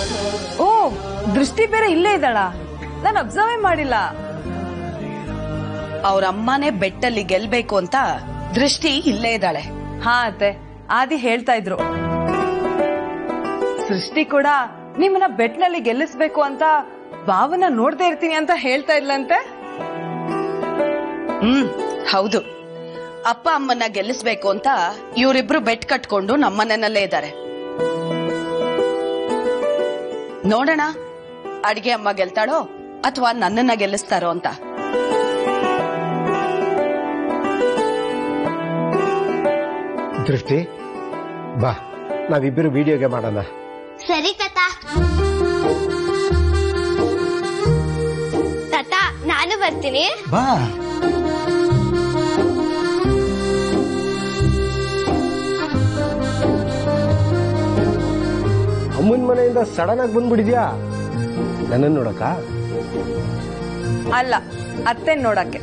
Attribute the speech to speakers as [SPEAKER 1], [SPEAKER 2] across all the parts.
[SPEAKER 1] ಓ ದೃಷ್ಟಿ ಬೇರೆ ಇಲ್ಲೇ ಇದ್ದಾಳ ನಾನು ಅಬ್ಸರ್ವೇ ಮಾಡಿಲ್ಲ
[SPEAKER 2] ಅವ್ರ ಅಮ್ಮನೇ ಬೆಟ್ಟಲ್ಲಿ ಗೆಲ್ಬೇಕು ಅಂತ ದೃಷ್ಟಿ ಇಲ್ಲೇ ಇದ್ದಾಳೆ
[SPEAKER 1] ಹಾ ಅತ್ತೆ ಆದಿ ಹೇಳ್ತಾ ಇದ್ರು ಸೃಷ್ಟಿ ಕೂಡ ನಿಮ್ಮನ್ನ ಬೆಟ್ನಲ್ಲಿ ಗೆಲ್ಲಿಸ್ಬೇಕು ಅಂತ ಭಾವನ ನೋಡ್ತಾ ಇರ್ತೀನಿ ಅಂತ ಹೇಳ್ತಾ ಇದ್ಲಂತೆ
[SPEAKER 2] ಹ್ಮ್ ಹೌದು ಅಪ್ಪ ಅಮ್ಮನ್ನ ಗೆಲ್ಲಿಸ್ಬೇಕು ಅಂತ ಇವರಿಬ್ರು ಬೆಟ್ ಕಟ್ಕೊಂಡು ನಮ್ಮನೆಯಲ್ಲೇ ಇದ್ದಾರೆ ನೋಡೋಣ ಅಡಿಗೆ ಅಮ್ಮ ಗೆಲ್ತಾಳೋ ಅಥವಾ ನನ್ನನ್ನ ಗೆಲ್ಲಿಸ್ತಾರೋ ಅಂತ
[SPEAKER 3] ದೃಷ್ಟಿ ಬಾ ನಾವಿಬ್ಬರು ವಿಡಿಯೋಗೆ ಮಾಡೋಣ
[SPEAKER 4] ಸರಿ ತಾತ ತಾತ ನಾನು ಬರ್ತೀನಿ
[SPEAKER 3] ಬಾ ಅಮ್ಮನ ಮನೆಯಿಂದ ಸಡನ್ ಆಗಿ ಬಂದ್ಬಿಡಿದ್ಯಾ ನನ್ನನ್ನು ನೋಡಕ್ಕ
[SPEAKER 1] ಅಲ್ಲ ಅತ್ತೆ ನೋಡಕ್ಕೆ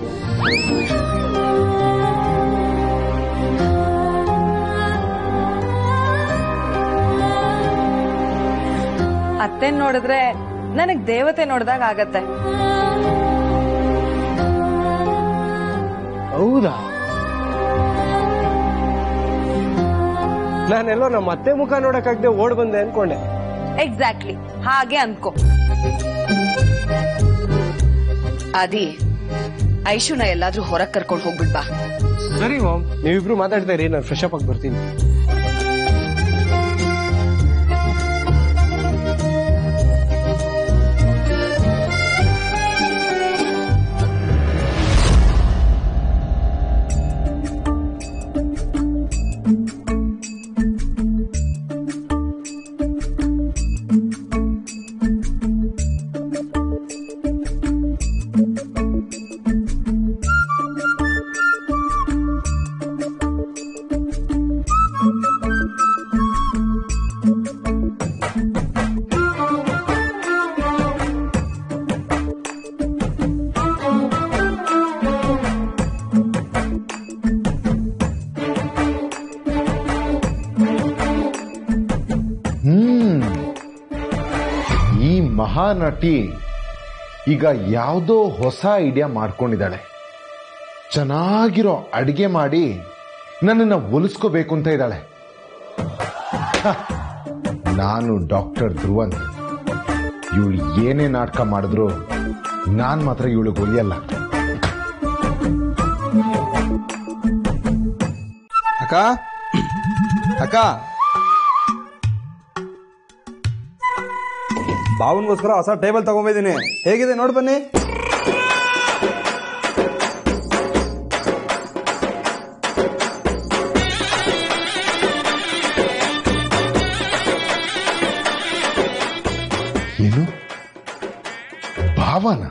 [SPEAKER 1] ಅತ್ತೆ ನೋಡಿದ್ರೆ ನನಗ್ ದೇವತೆ ನೋಡ್ದಾಗ ಆಗತ್ತೆ
[SPEAKER 3] ಹೌದಾ ನಾನೆಲ್ಲೋ ನಮ್ಮ ಅತ್ತೆ ಮುಖ ನೋಡಕ್ಕಾಗದೆ ಓಡ್ ಬಂದೆ ಅನ್ಕೊಂಡೆ
[SPEAKER 1] ಎಕ್ಸಾಕ್ಟ್ಲಿ ಹಾಗೆ ಅನ್ಕೋ
[SPEAKER 2] ಆದಿ ಐಶುನ ಎಲ್ಲಾದ್ರೂ ಹೊರಗ್ ಕರ್ಕೊಂಡು ಹೋಗ್ಬಿಡ್ ಬಾ
[SPEAKER 3] ಸರಿ ಮಾಮ್ ನೀವಿಬ್ರು ಮಾತಾಡ್ತಾ ಇರಿ ನಾನು ಫ್ರೆಶ್ ಅಪ್ ಆಗಿ ಬರ್ತೀನಿ
[SPEAKER 5] ಹ್ಮ್ ಈ ಮಹಾನಟಿ ಈಗ ಯಾವುದೋ ಹೊಸ ಐಡಿಯಾ ಮಾಡ್ಕೊಂಡಿದ್ದಾಳೆ ಚೆನ್ನಾಗಿರೋ ಅಡಿಗೆ ಮಾಡಿ ನನ್ನನ್ನು ಒಲಿಸ್ಕೋಬೇಕು ಅಂತ ಇದ್ದಾಳೆ ಹ, ನಾನು ಡಾಕ್ಟರ್ ಧ್ರುವಂತ್ ಇವಳು ಏನೇ ನಾಟಕ ಮಾಡಿದ್ರು ನಾನ್ ಮಾತ್ರ ಇವಳಿಗೆ ಒಲಿಯಲ್ಲ
[SPEAKER 6] ಅಕ್ಕ ಅಕ್ಕ ಬಾವನ್ಗೋಸ್ಕರ ಹೊಸ ಟೇಬಲ್ ತಗೊಂಡಿದ್ದೀನಿ ಹೇಗಿದೆ ನೋಡ್ ಬನ್ನಿ
[SPEAKER 5] ಏನು ಭಾವನ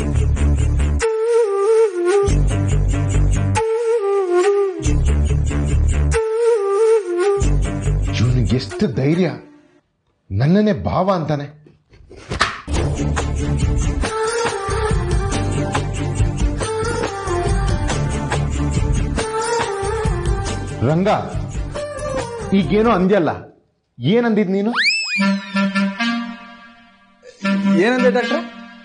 [SPEAKER 5] ಇವನಿಗೆ ಎಷ್ಟು ಧೈರ್ಯ ನನ್ನನ್ನೇ ಭಾವ ಅಂತಾನೆ ರಂಗ ಈಗೇನೋ ಅಂದ್ಯಲ್ಲ ಏನಂದಿದ್ ನೀನು
[SPEAKER 6] ಏನಂದೆ ಡಾಕ್ಟ್ರೆ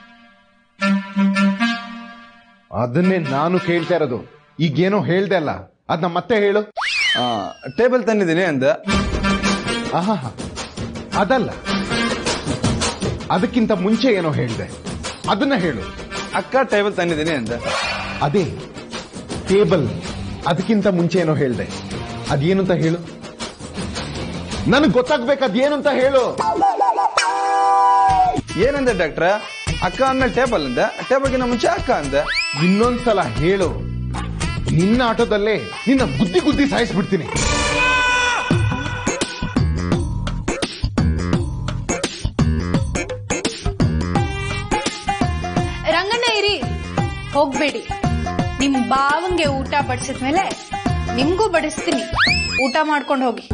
[SPEAKER 5] ಅದನ್ನೇ ನಾನು ಕೇಳ್ತಾ ಇರೋದು ಈಗೇನೋ ಹೇಳ್ದೆ ಅಲ್ಲ ಅದನ್ನ ಮತ್ತೆ ಹೇಳು
[SPEAKER 6] ಆ, ಟೇಬಲ್ ತಂದಿದ್ದೀನಿ ಅಂದ
[SPEAKER 5] ಆಹಾ ಅದಲ್ಲ ಅದಕ್ಕಿಂತ ಮುಂಚೆ ಏನೋ ಹೇಳ್ದೆ ಅದನ್ನ ಹೇಳು
[SPEAKER 6] ಅಕ್ಕ ಟೇಬಲ್ ತಂದಿದ್ದೀನಿ ಅಂದ
[SPEAKER 5] ಅದೇ ಟೇಬಲ್ ಅದಕ್ಕಿಂತ ಮುಂಚೆ ಏನೋ ಹೇಳ್ದೆ ಅದೇನು ಅಂತ ಹೇಳು ನನಗೆ ಗೊತ್ತಾಗ್ಬೇಕು ಅದೇನು ಅಂತ ಹೇಳು
[SPEAKER 6] ಏನಂದೆ ಡಾಕ್ಟ್ರ ಅಕ್ಕ ಅಂದ್ಮೇಲೆ ಟೇಬಲ್ ಅಂದ ಟೇಬಲ್ಗಿಂತ ಮುಂಚೆ ಅಕ್ಕ ಅಂದ
[SPEAKER 5] ಇನ್ನೊಂದ್ಸಲ ಹೇಳು ನಿನ್ನ ಆಟೋದಲ್ಲೇ ನಿನ್ನ ಗುದ್ದಿ ಗುದ್ದಿ ಸಾಯಿಸ್ಬಿಡ್ತೀನಿ
[SPEAKER 7] ರಂಗಣ್ಣ ಇರಿ ಹೋಗ್ಬೇಡಿ ನಿಮ್ ಬಾವಂಗೆ ಊಟ ಬಡಿಸಿದ್ಮೇಲೆ ನಿಮ್ಗೂ ಬಡಿಸ್ತೀನಿ ಊಟ ಮಾಡ್ಕೊಂಡು ಹೋಗಿ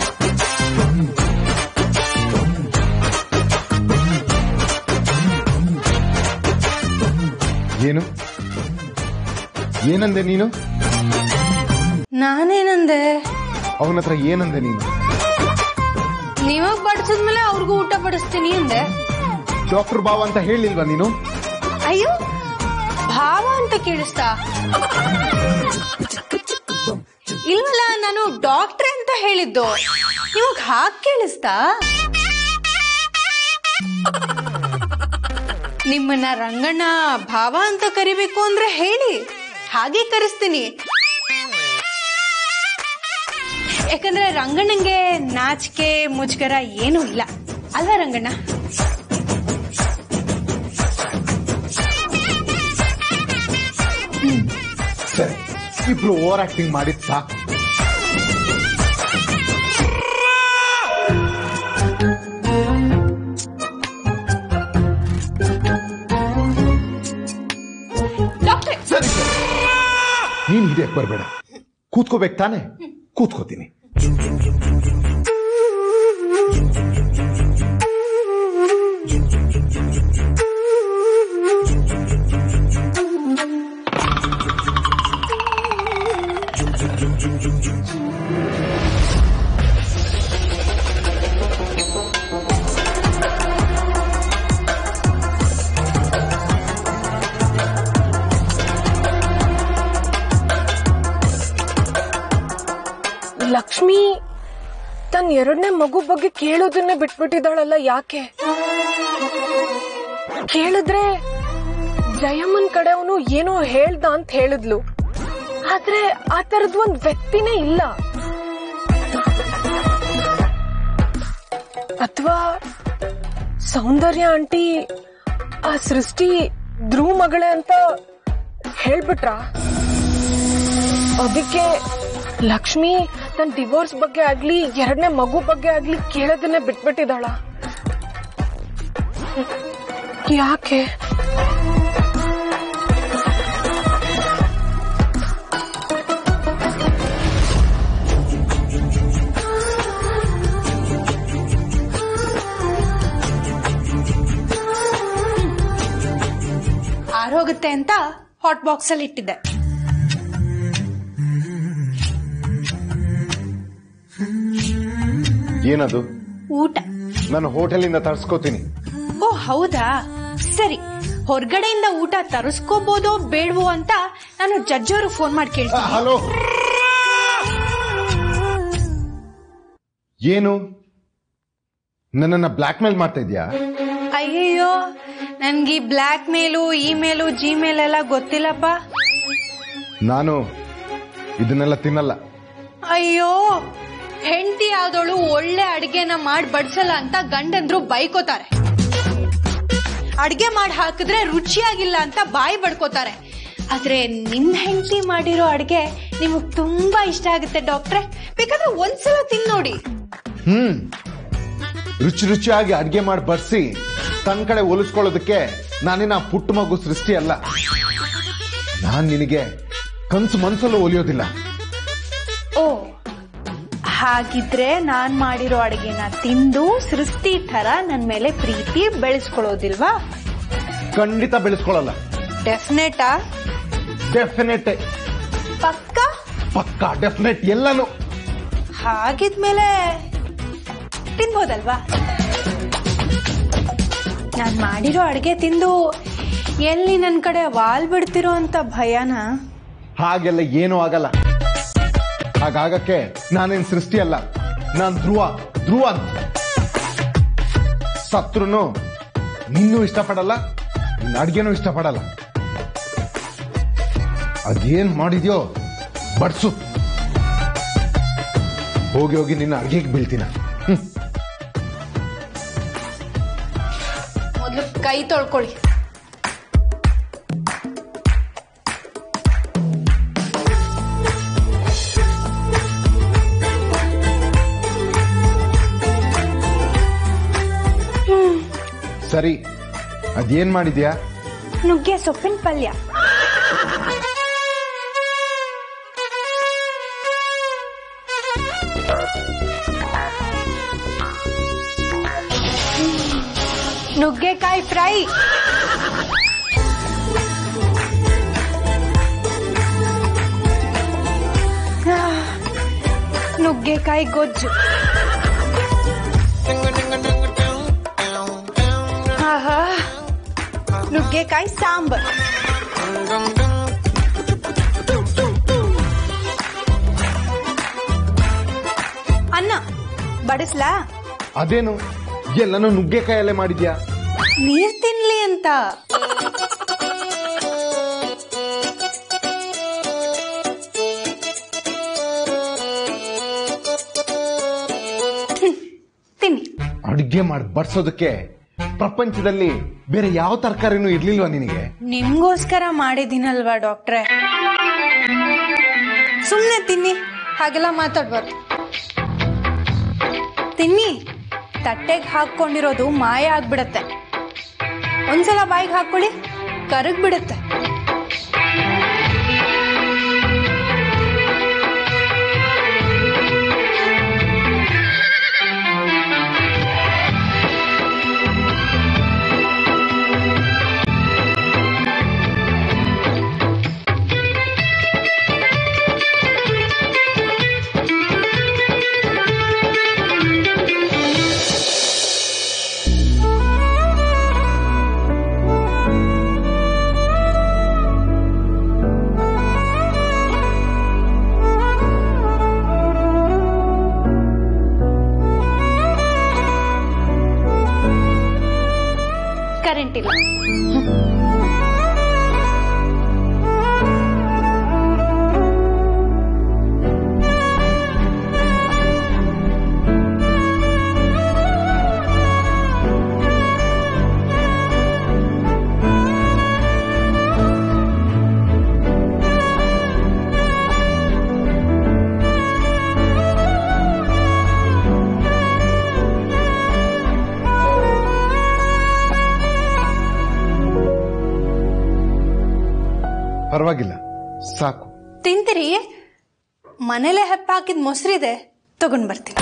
[SPEAKER 5] ಏನು ಏನಂದೆ ನೀನು
[SPEAKER 7] ನಾನೇನಂದೆ
[SPEAKER 5] ಅವನ ಹತ್ರ ಏನಂದೆ ನೀನು
[SPEAKER 7] ನಿಮಗ್ ಬಡಿಸಿದ್ಮೇಲೆ ಅವ್ರಿಗೂ ಊಟ ಬಡಿಸ್ತೀನಿ ಅಂದೆ
[SPEAKER 5] ಡಾಕ್ಟರ್ ಬಾವ ಅಂತ ಹೇಳಿಲ್ವಾ ನೀನು
[SPEAKER 7] ಅಯ್ಯೋ ಭಾವ ಅಂತ ಕೇಳಿಸ್ತಾ ಇಲ್ವಲ್ಲ ನಾನು ಡಾಕ್ಟ್ರೆ ಅಂತ ಹೇಳಿದ್ದು ನಿಮಗ್ ಹಾಗ್ ಕೇಳಿಸ್ತಾ ನಿಮ್ಮನ್ನ ರಂಗಣ್ಣ ಭಾವ ಅಂತ ಕರಿಬೇಕು ಅಂದ್ರೆ ಹೇಳಿ ಹಾಗೆ ಕರೆಸ್ತೀನಿ ಯಾಕಂದ್ರೆ ರಂಗಣ್ಣಂಗೆ ನಾಚಿಕೆ ಮುಜುಗರ ಏನೂ ಇಲ್ಲ ಅಲ್ವಾ ರಂಗಣ್ಣ
[SPEAKER 5] ಸರಿ ಇಬ್ರು ಓವರ್ ಆಕ್ಟಿಂಗ್ ಮಾಡಿದ್ ಸಾಕು
[SPEAKER 7] ಡಾಕ್ಟ್ರೆ
[SPEAKER 5] ಸರಿ ಸರಿ ನೀನ್ ಹಿಡಿಯಕ್ ಬರ್ಬೇಡ ಕೂತ್ಕೋಬೇಕು ತಾನೆ ಕೂತ್ಕೋತೀನಿ
[SPEAKER 8] ಲಕ್ಷ್ಮಿ ತನ್ನ ಎರಡನೇ ಮಗು ಬಗ್ಗೆ ಕೇಳೋದನ್ನೇ ಬಿಟ್ಬಿಟ್ಟಿದ್ದಾಳಲ್ಲ ಯಾಕೆ ಕೇಳಿದ್ರೆ ಜಯಮ್ಮನ್ ಕಡೆ ಅವನು ಏನೋ ಹೇಳ್ದ ಅಂತ ಹೇಳಿದ್ಲು ಆದ್ರೆ ಆ ತರದ್ ಒಂದ್ ವ್ಯಕ್ತಿನೇ ಇಲ್ಲ ಅಥವಾ ಸೌಂದರ್ಯ ಆಂಟಿ ಆ ಸೃಷ್ಟಿ ಧ್ರುವ ಮಗಳೇ ಅಂತ ಹೇಳ್ಬಿಟ್ರಾ ಅದಕ್ಕೆ ಲಕ್ಷ್ಮಿ ನನ್ ಡಿವೋರ್ಸ್ ಬಗ್ಗೆ ಆಗ್ಲಿ ಎರಡನೇ ಮಗು ಬಗ್ಗೆ ಆಗ್ಲಿ ಕೇಳೋದನ್ನೇ ಬಿಟ್ಬಿಟ್ಟಿದ್ದಾಳ ಯಾಕೆ
[SPEAKER 7] ಆರೋಗುತ್ತೆ ಅಂತ ಹಾಟ್ ಬಾಕ್ಸ್ ಅಲ್ಲಿ ಇಟ್ಟಿದ್ದೆ
[SPEAKER 5] ಏನದು
[SPEAKER 7] ಊಟ
[SPEAKER 5] ನಾನು ಹೋಟೆಲಿಂದ ತರ್ಸ್ಕೋತೀನಿ
[SPEAKER 7] ಓ ಹೌದಾ ಸರಿ ಹೊರಗಡೆಯಿಂದ ಊಟ ತರಿಸ್ಕೋಬೋದೋ ಬೇಡವೋ ಅಂತ ನಾನು ಜಡ್ಜ್ ಅವ್ರಿಗೆ ಫೋನ್ ಮಾಡಿ ಕೇಳ್ತೀನಿ
[SPEAKER 5] ಹಲೋ ಏನು ನನ್ನನ್ನ ಬ್ಲಾಕ್ ಮೇಲ್ ಮಾಡ್ತಾ ಇದ್ಯಾ
[SPEAKER 7] ಅಯ್ಯಯ್ಯೋ ನನ್ಗೆ ಈ ಬ್ಲ್ಯಾಕ್ ಮೇಲು ಇಮೇಲು ಜಿಮೇಲ್ ಎಲ್ಲ ಗೊತ್ತಿಲ್ಲಪ್ಪ
[SPEAKER 5] ನಾನು ಇದನ್ನೆಲ್ಲ ತಿನ್ನಲ್ಲ
[SPEAKER 7] ಅಯ್ಯೋ ಹೆಂಡತಿ ಆದವಳು ಒಳ್ಳೆ ಅಡಿಗೆನ ಮಾಡಿ ಬಡ್ಸಲ್ಲ ಅಂತ ಗಂಡಂದ್ರು ಬೈಕೋತಾರೆ ಅಡ್ಗೆ ಮಾಡಿ ಹಾಕಿದ್ರೆ ರುಚಿಯಾಗಿಲ್ಲ ಅಂತ ಬಾಯಿ ಬಡ್ಕೋತಾರೆ ಆದ್ರೆ ನಿಮ್ ಹೆಂಡತಿ ಮಾಡಿರೋ ಅಡ್ಗೆ ನಿಮಗ್ ತುಂಬಾ ಇಷ್ಟ ಆಗುತ್ತೆ ಡಾಕ್ಟ್ರೆ ಬೇಕಾದ್ರೆ ಒಂದ್ಸಲ ತಿನ್ ನೋಡಿ
[SPEAKER 5] ಹ್ಮ್ ರುಚಿ ರುಚಿಯಾಗಿ ಅಡ್ಗೆ ಮಾಡಿ ಬರ್ಸಿ ತನ್ನ ಕಡೆ ಒಲಿಸ್ಕೊಳ್ಳೋದಕ್ಕೆ ನಾನಿನ್ನ ಪುಟ್ಟ ಮಗು ಸೃಷ್ಟಿ ಅಲ್ಲ ನಾನ್ ನಿನಗೆ ಕನ್ಸು ಮನ್ಸಲ್ಲೂ ಒಲಿಯೋದಿಲ್ಲ
[SPEAKER 7] ಓ ಹಾಗಿದ್ರೆ ನಾನ್ ಮಾಡಿರೋ ಅಡಿಗೆನ ತಿಂದು ಸೃಷ್ಟಿ ತರ ನನ್ ಮೇಲೆ ಪ್ರೀತಿ ಬೆಳೆಸ್ಕೊಳ್ಳೋದಿಲ್ವಾ
[SPEAKER 5] ಖಂಡಿತ ಬೆಳೆಸ್ಕೊಳ್ಳಲ್ಲ
[SPEAKER 7] ಡೆಫಿನೆಟಾ
[SPEAKER 5] ಡೆಫಿನೆಟ್
[SPEAKER 7] ಪಕ್ಕ
[SPEAKER 5] ಪಕ್ಕ ಡೆಫಿನೆಟ್ ಎಲ್ಲಾನು
[SPEAKER 7] ಹಾಗಿದ್ಮೇಲೆ ತಿನ್ಬೋದಲ್ವಾ ನಾನ್ ಮಾಡಿರೋ ಅಡ್ಗೆ ತಿಂದು ಎಲ್ಲಿ ನನ್ ಕಡೆ ವಾಲ್ ಬಿಡ್ತಿರೋ ಅಂತ ಭಯನ
[SPEAKER 5] ಹಾಗೆಲ್ಲ ಏನೂ ಆಗಲ್ಲ ಹಾಗಾಗಕ್ಕೆ ನಾನೇನ್ ಸೃಷ್ಟಿ ಅಲ್ಲ ನಾನ್ ಧ್ರುವ ಧ್ರುವ ಅಂತ ಸತ್ರುನು ನಿನ್ನೂ ಇಷ್ಟಪಡಲ್ಲ ನಿನ್ನ ಅಡ್ಗೆನೂ ಇಷ್ಟಪಡಲ್ಲ ಅದೇನ್ ಮಾಡಿದ್ಯೋ ಬಡ್ಸು ಹೋಗಿ ಹೋಗಿ ನಿನ್ನ ಅಡ್ಗೆಗೆ ಬೀಳ್ತೀನ ಹ್ಮ್
[SPEAKER 7] ಮೊದ್ಲು ಕೈ ತೊಳ್ಕೊಳ್ಳಿ
[SPEAKER 5] ಸರಿ ಅದೇನ್ ಮಾಡಿದ್ಯಾ
[SPEAKER 7] ನುಗ್ಗೆ ಸೊಪ್ಪಿನ ಪಲ್ಯ ನುಗ್ಗೆಕಾಯಿ ಫ್ರೈ ನುಗ್ಗೆಕಾಯಿ ಗೊಜ್ಜು ನುಗ್ಗೆಕಾಯಿ ಸಾಂಬಾರ್ ಅನ್ನ ಬಡಿಸ್ಲಾ
[SPEAKER 5] ಅದೇನು ಎಲ್ಲನೂ ನುಗ್ಗೆಕಾಯಲ್ಲೇ ಮಾಡಿದ್ಯಾ
[SPEAKER 7] ನೀರ್ ತಿನ್ಲಿ ಅಂತ ಹ್ಮ್, ತಿನ್ನಿ
[SPEAKER 5] ಅಡುಗೆ ಮಾಡಿ ಬಡ್ಸೋದಕ್ಕೆ ಪ್ರಪಂಚದಲ್ಲಿ ಬೇರೆ ಯಾವ ತರಕಾರಿನೂ ಇರ್ಲಿಲ್ವಾ ನಿನಗೆ
[SPEAKER 7] ನಿಮ್ಗೋಸ್ಕರ ಮಾಡಿದ್ದೀನಲ್ವಾ ಡಾಕ್ಟ್ರೆ ಸುಮ್ಮನೆ ತಿನ್ನಿ ಹಾಗೆಲ್ಲ ಮಾತಾಡ್ಬಾರ್ದು ತಿನ್ನಿ ತಟ್ಟೆಗೆ ಹಾಕೊಂಡಿರೋದು ಮಾಯ ಆಗ್ಬಿಡತ್ತೆ ಒಂದ್ಸಲ ಬಾಯಿಗೆ ಹಾಕೊಳ್ಳಿ ಕರಗ್ ಬಿಡುತ್ತೆ ಕರೆಂಟ್ ಇಲ್ಲ
[SPEAKER 5] ಪರವಾಗಿಲ್ಲ ಸಾಕು
[SPEAKER 7] ತಿಂತೀರಿ ಮನೇಲೆ ಹೆಪ್ಪ ಹಾಕಿದ ಮೊಸರಿದೆ ತಗೊಂಡ್ ಬರ್ತೀನಿ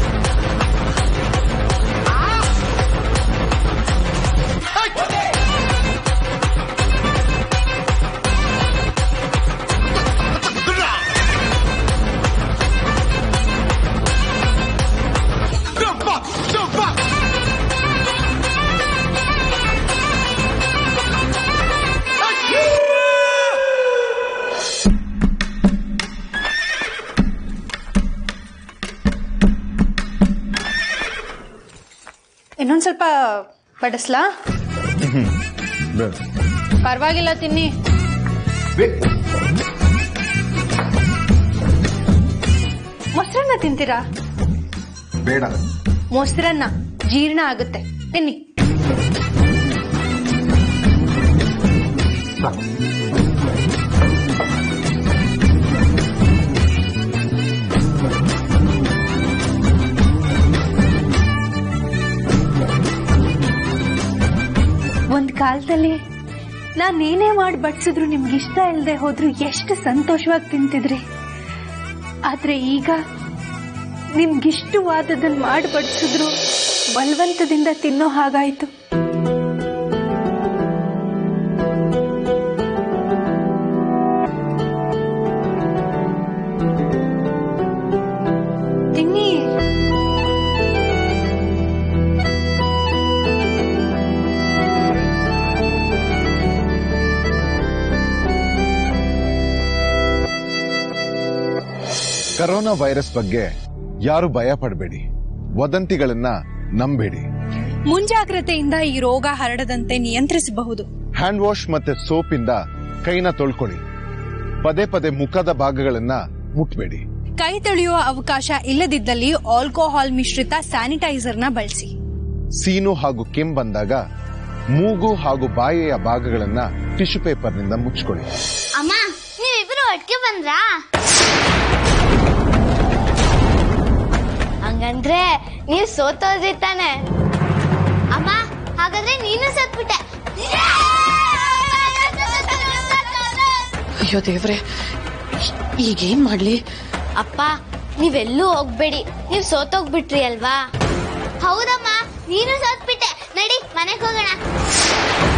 [SPEAKER 7] ಇನ್ನೊಂದ್ ಸ್ವಲ್ಪ ಬಡಿಸ್ಲಾ ಪರವಾಗಿಲ್ಲ ತಿನ್ನಿ ಮೊಸರನ್ನ ತಿಂತೀರಾ
[SPEAKER 5] ಬೇಡ
[SPEAKER 7] ಮೊಸರನ್ನ ಜೀರ್ಣ ಆಗುತ್ತೆ ತಿನ್ನಿ
[SPEAKER 5] ಸಾಕು
[SPEAKER 7] ಒಂದ್ ಕಾಲದಲ್ಲಿ ನಾನ್ ಏನೇ ಮಾಡಿ ಬಡ್ಸಿದ್ರು ನಿಮ್ಗೆ ಇಷ್ಟ ಇಲ್ಲದೆ ಹೋದ್ರು ಎಷ್ಟು ಸಂತೋಷವಾಗಿ ತಿಂತಿದ್ರಿ ಆದ್ರೆ ಈಗ ನಿಮ್ಗಿಷ್ಟವಾದದನ್ನ ಮಾಡಿ ಬಡ್ಸಿದ್ರು ಬಲವಂತದಿಂದ ತಿನ್ನೋ ಹಾಗಾಯ್ತು ತಿನ್ನಿ
[SPEAKER 5] ಕರೋನಾ ವೈರಸ್ ಬಗ್ಗೆ ಯಾರು ಭಯ ಪಡಬೇಡಿ ವದಂತಿಗಳನ್ನ ನಂಬೇಡಿ
[SPEAKER 7] ಮುಂಜಾಗ್ರತೆಯಿಂದ ಈ ರೋಗ ಹರಡದಂತೆ ನಿಯಂತ್ರಿಸಬಹುದು
[SPEAKER 5] ಹ್ಯಾಂಡ್ ವಾಶ್ ಮತ್ತೆ ಸೋಪ್ ಇಂದ ಕೈನ ತೊಳ್ಕೊಳ್ಳಿ ಪದೇ ಪದೇ ಮುಖದ ಭಾಗಗಳನ್ನ ಮುಟ್ಬೇಡಿ
[SPEAKER 7] ಕೈ ತೊಳೆಯುವ ಅವಕಾಶ ಇಲ್ಲದಿದ್ದಲ್ಲಿ ಆಲ್ಕೋಹಾಲ್ ಮಿಶ್ರಿತ ಸ್ಯಾನಿಟೈಸರ್ನ ಬಳಸಿ
[SPEAKER 5] ಸೀನು ಹಾಗೂ ಕೆಮ್ಮು ಬಂದಾಗ ಮೂಗು ಹಾಗೂ ಬಾಯಿಯ ಭಾಗಗಳನ್ನ ಟಿಶ್ಯೂ ಪೇಪರ್ನಿಂದ ಮುಚ್ಕೊಳ್ಳಿ
[SPEAKER 4] ಅಮ್ಮ ನೀವಿಬ್ರು ಒಟ್ಟಿಗೆ ಬಂದ್ರಾ ಹಂಗಂದ್ರೆ ನೀವ್ ಸೋತೋದ್ರಿ ತಾನೆ ಅಮ್ಮ ಹಾಗಾದ್ರೆ ನೀನು ಸತ್ಬಿಟ್ಟೆ
[SPEAKER 2] ಅಯ್ಯೋ ದೇವ್ರೆ ಈಗೇನ್ ಮಾಡ್ಲಿ
[SPEAKER 4] ಅಪ್ಪ ನೀವೆಲ್ಲೂ ಹೋಗ್ಬೇಡಿ ನೀವ್ ಸೋತೋಗ್ಬಿಟ್ರಿ ಅಲ್ವಾ ಹೌದಮ್ಮ ನೀನು ಸೋತ್ಬಿಟ್ಟೆ ನಡಿ ಮನೆಗೆ ಹೋಗೋಣ